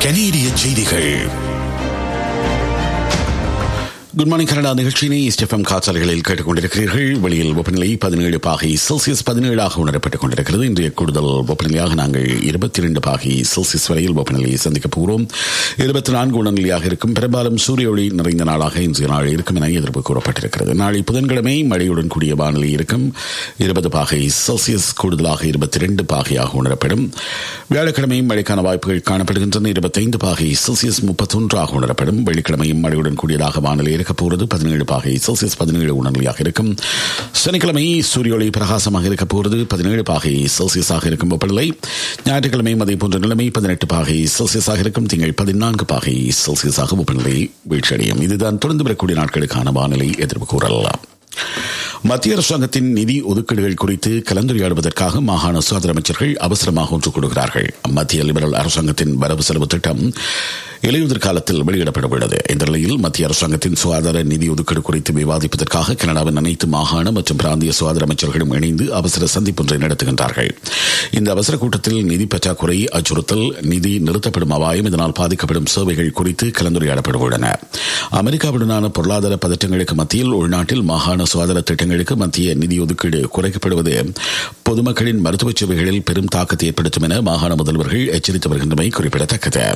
கனேடிய செய்திகள் good morning Canada நிகழ்ச்சியினை ஸ்டெஃபம் காற்றாலைகளில் கேட்டுக்கொண்டிருக்கிறீர்கள் வெளியில் வெப்பநிலை பதினேழு பாகை செல்சியஸ் பதினேழாக உணரப்பட்டுக் கொண்டிருக்கிறது இன்றைய கூடுதல் வெப்பநிலையாக நாங்கள் இருபத்தி இரண்டு பாகை செல்சியஸ் வரையில் வெப்பநிலையை சந்திக்கப் போகிறோம் இருபத்தி நான்கு உணர்நிலையாக இருக்கும் பெரும்பாலும் சூரிய ஒளி நிறைந்த நாளாக இன்றைய நாள் இருக்கும் என எதிர்ப்பு கூறப்பட்டிருக்கிறது நாளை புதன்கிழமை மழையுடன் கூடிய வானிலை இருக்கும் இருபது பாகை செல்சியஸ் கூடுதலாக இருபத்தி இரண்டு பாகையாக உணரப்படும் வியாழக்கிழமையும் மழைக்கான வாய்ப்புகள் காணப்படுகின்றன இருபத்தைந்து பாகை செல்சியஸ் முப்பத்தொன்றாக உணரப்படும் வெள்ளிக்கிழமையும் மழையுடன் கூடியதாக வானிலை இருக்க போகிறது பதினேழு பாகை செல்சியஸ் பதினேழு உணர்நிலையாக இருக்கும் சனிக்கிழமை சூரிய ஒளி பிரகாசமாக இருக்க போகிறது பதினேழு பாகை செல்சியஸாக இருக்கும் வெப்பநிலை ஞாயிற்றுக்கிழமையும் அதே போன்ற நிலைமை பதினெட்டு பாகை செல்சியஸாக இருக்கும் திங்கள் பதினான்கு பாகை செல்சியஸாக வெப்பநிலை வீழ்ச்சியடையும் இதுதான் தொடர்ந்து வரக்கூடிய நாட்களுக்கான வானிலை எதிர்ப்பு கூறலாம் மத்திய அரசாங்கத்தின் நிதி ஒதுக்கீடுகள் குறித்து கலந்துரையாடுவதற்காக மாகாண சுகாதார அமைச்சர்கள் அவசரமாக ஒன்று கூடுகிறார்கள் மத்திய லிபரல் அரசாங்கத்தின் வரவு செலவு திட்டம் இலையுதிர் காலத்தில் வெளியிடப்பட உள்ளது இந்த நிலையில் மத்திய அரசாங்கத்தின் சுகாதார நிதி ஒதுக்கீடு குறித்து விவாதிப்பதற்காக கனடாவின் அனைத்து மாகாண மற்றும் பிராந்திய சுகாதார அமைச்சர்களும் இணைந்து அவசர சந்திப்பொன்றை நடத்துகின்றார்கள் இந்த அவசர கூட்டத்தில் நிதி பற்றாக்குறை அச்சுறுத்தல் நிதி நிறுத்தப்படும் அபாயம் இதனால் பாதிக்கப்படும் சேவைகள் குறித்து கலந்துரையாடப்பட உள்ளன அமெரிக்காவுடனான பொருளாதார பதற்றங்களுக்கு மத்தியில் உள்நாட்டில் மாகாண சுகாதார திட்டங்களுக்கு மத்திய நிதி ஒதுக்கீடு குறைக்கப்படுவது பொதுமக்களின் மருத்துவ சேவைகளில் பெரும் தாக்கத்தை ஏற்படுத்தும் என மாகாண முதல்வர்கள் எச்சரித்து வருகின்றமை குறிப்பிடத்தக்கது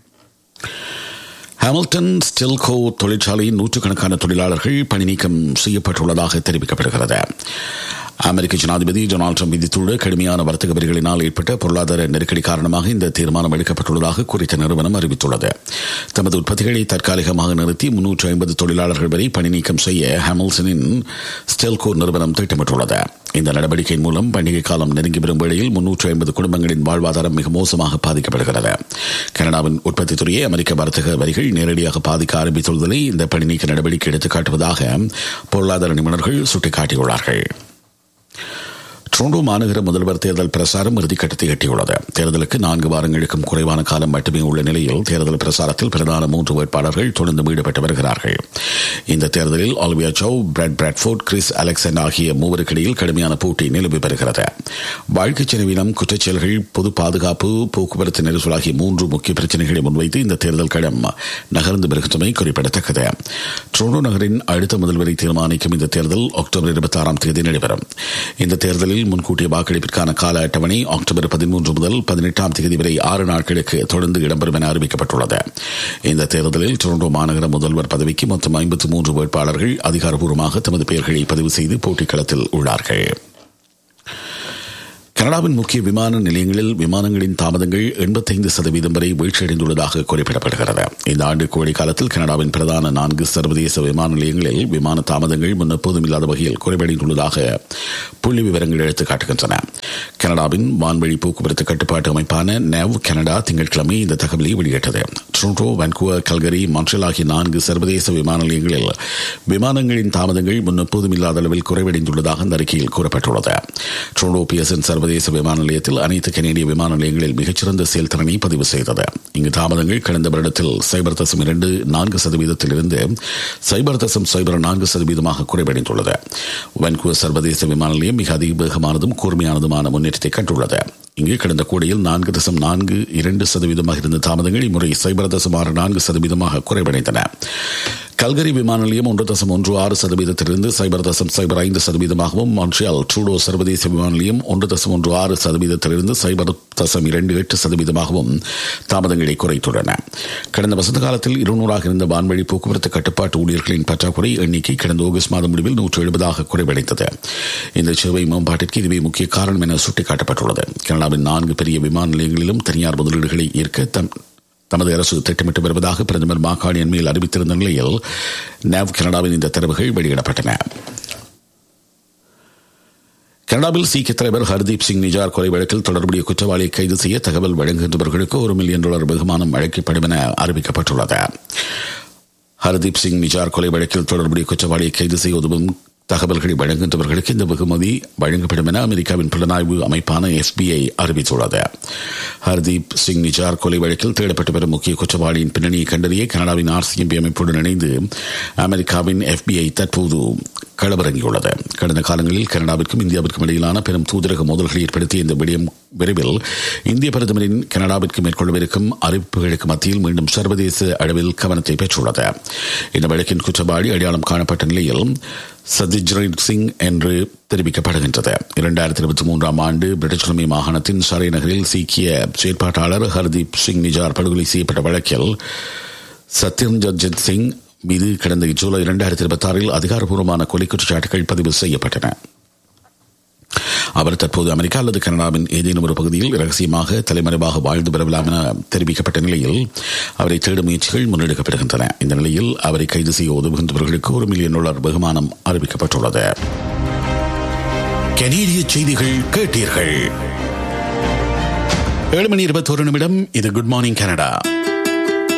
ஹாமில்டன் ஸ்டில்கோ தொழிற்சாலையின் நூற்றுக்கணக்கான தொழிலாளர்கள் பணி நீக்கம் செய்யப்பட்டுள்ளதாக தெரிவிக்கப்படுகிறது அமெரிக்க ஜனாதிபதி டொனால்டு ட்ரம்ப் விதித்துள்ள கடுமையான வர்த்தக வரிகளினால் ஏற்பட்ட பொருளாதார நெருக்கடி காரணமாக இந்த தீர்மானம் எடுக்கப்பட்டுள்ளதாக குறித்த நிறுவனம் அறிவித்துள்ளது தமது உற்பத்திகளை தற்காலிகமாக நிறுத்தி முன்னூற்று ஐம்பது தொழிலாளர்கள் வரை பணி நீக்கம் செய்ய ஹாமில்டனின் ஸ்டெல்கோ நிறுவனம் திட்டமிட்டுள்ளது இந்த நடவடிக்கையின் மூலம் பண்டிகை காலம் நெருங்கி வரும் வேளையில் முன்னூற்று ஐம்பது குடும்பங்களின் வாழ்வாதாரம் மிக மோசமாக பாதிக்கப்படுகிறது கனடாவின் உற்பத்தி துறையை அமெரிக்க வர்த்தக வரிகள் நேரடியாக பாதிக்க ஆரம்பித்துள்ளதை இந்த பணி நீக்க நடவடிக்கை எடுத்துக்காட்டுவதாக பொருளாதார நிபுணர்கள் சுட்டிக்காட்டியுள்ளார்கள் டொரண்டோ மாநகர முதல்வர் தேர்தல் பிரசாரம் இறுதிக்கட்டத்தை எட்டியுள்ளது தேர்தலுக்கு நான்கு வாரங்களுக்கும் குறைவான காலம் மட்டுமே உள்ள நிலையில் தேர்தல் பிரசாரத்தில் பிரதான மூன்று வேட்பாளர்கள் தொடர்ந்து ஈடுபட்டு வருகிறார்கள் இந்த தேர்தலில் Olivia Chow Brad Bradford Chris Alexson ஆகிய மூவருக்கிடையில் கடுமையான போட்டி நிலவி வருகிறது வாழ்க்கை செலவினம் குற்றச்செயல்கள் பொது பாதுகாப்பு போக்குவரத்து நெரிசல் ஆகிய மூன்று முக்கிய பிரச்சனைகளை முன்வைத்து இந்த தேர்தல் களம் நகர்ந்து வருகின்றமை குறிப்பிடத்தக்கது டொரண்டோ நகரின் அடுத்த முதல்வரை தீர்மானிக்கும் இந்த தேர்தல் அக்டோபர் இருபத்தி ஆறாம் தேதி நடைபெறும் இந்த தேர்தலில் முன்கூட்டிய வாக்களிப்பிற்கான கால அட்டவணை அக்டோபர் பதிமூன்று முதல் பதினெட்டாம் தேதி வரை ஆறு நாட்களுக்கு தொடர்ந்து இடம்பெறும் என அறிவிக்கப்பட்டுள்ளது இந்த தேர்தலில் டொரண்டோ மாநகர முதல்வர் பதவிக்கு மொத்தம் ஐம்பத்தி மூன்று வேட்பாளர்கள் அதிகாரப்பூர்வமாக தமது பெயர்களை பதிவு செய்து போட்டிக் களத்தில் உள்ளார்கள் கனடாவின் முக்கிய விமான நிலையங்களில் விமானங்களின் தாமதங்கள் எண்பத்தைந்து சதவீதம் வரை வீழ்ச்சியடைந்துள்ளதாக குறிப்பிடப்படுகிறது இந்த ஆண்டு கோடை காலத்தில் கனடாவின் பிரதான நான்கு சர்வதேச விமான நிலையங்களில் விமான தாமதங்கள் முன்னெப்போதும் இல்லாத வகையில் குறைவடைந்துள்ளதாக புள்ளி விவரங்கள் எடுத்து காட்டுகின்றன கனடாவின் வான்வழி போக்குவரத்து கட்டுப்பாட்டு அமைப்பான நேவ் கனடா திங்கட்கிழமை இந்த தகவலை வெளியிட்டது டொரண்டோ வான்கூவர் கல்கரி மான்ட்ரல் ஆகிய நான்கு சர்வதேச விமான நிலையங்களில் விமானங்களின் தாமதங்கள் முன்னெப்போதும் இல்லாத அளவில் குறைவடைந்துள்ளதாக அந்த அறிக்கையில் கூறப்பட்டுள்ளது டொரண்டோ பிஎஸ்என் சர்வதேச விமான நிலையத்தில் அனைத்து கனேடிய விமான நிலையங்களில் மிகச்சிறந்த செயல்திறனை பதிவு செய்தது இங்கு தாமதங்கள் கடந்த வருடத்தில் சைபர் தசம் இரண்டு நான்கு சதவீதத்திலிருந்து சைபர் தசம் சைபர் நான்கு சதவீதமாக குறைவடைந்துள்ளது வான்கூவர் சர்வதேச விமான நிலையம் மிக அதிவேகமானதும் கூர்மையானதுமான முன்னேற்றத்தை கண்டுள்ளது இங்கு கடந்த கோடையில் நான்கு தசம் நான்கு இரண்டு சதவீதமாக இருந்த தாமதங்கள் இம்முறை சைபர் தசம் ஆறு நான்கு சதவீதமாக குறைவடைந்தன கல்கரி விமான நிலையம் ஒன்று தசம் ஒன்று ஆறு சதவீதத்திலிருந்து சைபர் தசம் சைபர் ஐந்து சதவீதமாகவும் மான்ட்ரியால் ட்ரூடோ சர்வதேச விமான நிலையம் ஒன்று தசம் ஒன்று ஆறு சதவீதத்திலிருந்து சைபர் தசம் இரண்டு எட்டு சதவீதமாகவும் தாமதங்களை குறைத்துள்ளன கடந்த வசந்த காலத்தில் இருநூறாக இருந்த வான்வழி போக்குவரத்து கட்டுப்பாட்டு ஊழியர்களின் பற்றாக்குறை எண்ணிக்கை கடந்த ஆகஸ்ட் மாதம் முடிவில் நூற்று எழுபதாக குறைவடைந்தது இந்த சேவை மேம்பாட்டிற்கு இதுவே முக்கிய காரணம் என சுட்டிக்காட்டப்பட்டுள்ளது கனடாவின் நான்கு பெரிய விமான நிலையங்களிலும் தனியார் முதலீடுகளை ஈர்க்க தம் தமது அரசு திட்டமிட்டு வருவதாக பிரதமர் மாகாணி அண்மையில் அறிவித்திருந்த நிலையில் நேவ் கனடாவின் இந்த தரவுகள் வெளியிடப்பட்டன கனடாவில் சீக்கிய தலைவர் ஹர்தீப் சிங் நிஜார் கொலை வழக்கில் தொடர்புடைய குற்றவாளியை கைது செய்ய தகவல் வழங்குகின்றவர்களுக்கு ஒரு மில்லியன் டாலர் வெகுமானம் அழைக்கப்படும் என அறிவிக்கப்பட்டுள்ளது ஹர்தீப் சிங் நிஜார் கொலை வழக்கில் தொடர்புடைய குற்றவாளியை கைது செய்ய உதவும் தகவல்களை வழங்குகின்றவர்களுக்கு இந்த வெகுமதி வழங்கப்படும் என அமெரிக்காவின் புலனாய்வு அமைப்பான எஃபிஐ அறிவித்துள்ளது ஹர்தீப் சிங் நிஜார் கொலை வழக்கில் தேடப்பட்டு வரும் முக்கிய குற்றவாளியின் பின்னணியை கண்டறிய கனடாவின் ஆர்சிஎம்பி அமைப்புடன் இணைந்து அமெரிக்காவின் எஃபிஐ தற்போது களமிறங்கியுள்ளது கடந்த காலங்களில் கனடாவிற்கும் இந்தியாவிற்கும் இடையிலான பெரும் தூதரக மோதல்களை ஏற்படுத்திய இந்த விடயம் விரைவில் இந்திய பிரதமரின் கனடாவிற்கு மேற்கொள்ளவிருக்கும் அறிவிப்புகளுக்கு மத்தியில் மீண்டும் சர்வதேச அளவில் கவனத்தை பெற்றுள்ளது இந்த வழக்கின் குற்றவாளி அடையாளம் காணப்பட்ட நிலையில் சத்யஜித் சிங் என்று தெரிவிக்கப்படுகின்றது இரண்டாயிரத்தி இருபத்தி மூன்றாம் ஆண்டு பிரிட்டிஷ் கொலம்பியா மாகாணத்தின் சரை நகரில் சீக்கிய செயற்பாட்டாளர் ஹர்தீப் சிங் நிஜார் படுகொலை செய்யப்பட்ட வழக்கில் சத்யஜித் சிங் மீது கடந்த ஜூலை இரண்டாயிரத்தி இருபத்தி ஆறில் அதிகாரப்பூர்வமான கொலை குற்றச்சாட்டுகள் பதிவு செய்யப்பட்டன அவர் தற்போது அமெரிக்கா அல்லது கனடாவின் ஏதேனும் ஒரு பகுதியில் ரகசியமாக தலைமறைவாக வாழ்ந்து வரலாம் என தெரிவிக்கப்பட்ட நிலையில் அவரை தேடும் முயற்சிகள் முன்னெடுக்கப்படுகின்றன இந்த நிலையில் அவரை கைது செய்ய உதவுகின்றவர்களுக்கு ஒரு மில்லியன் டாலர் வெகுமானம் அறிவிக்கப்பட்டுள்ளது கனேடிய செய்திகள் கேட்டீர்கள் ஏழு மணி இருபத்தோரு நிமிடம் இது குட் மார்னிங் கனடா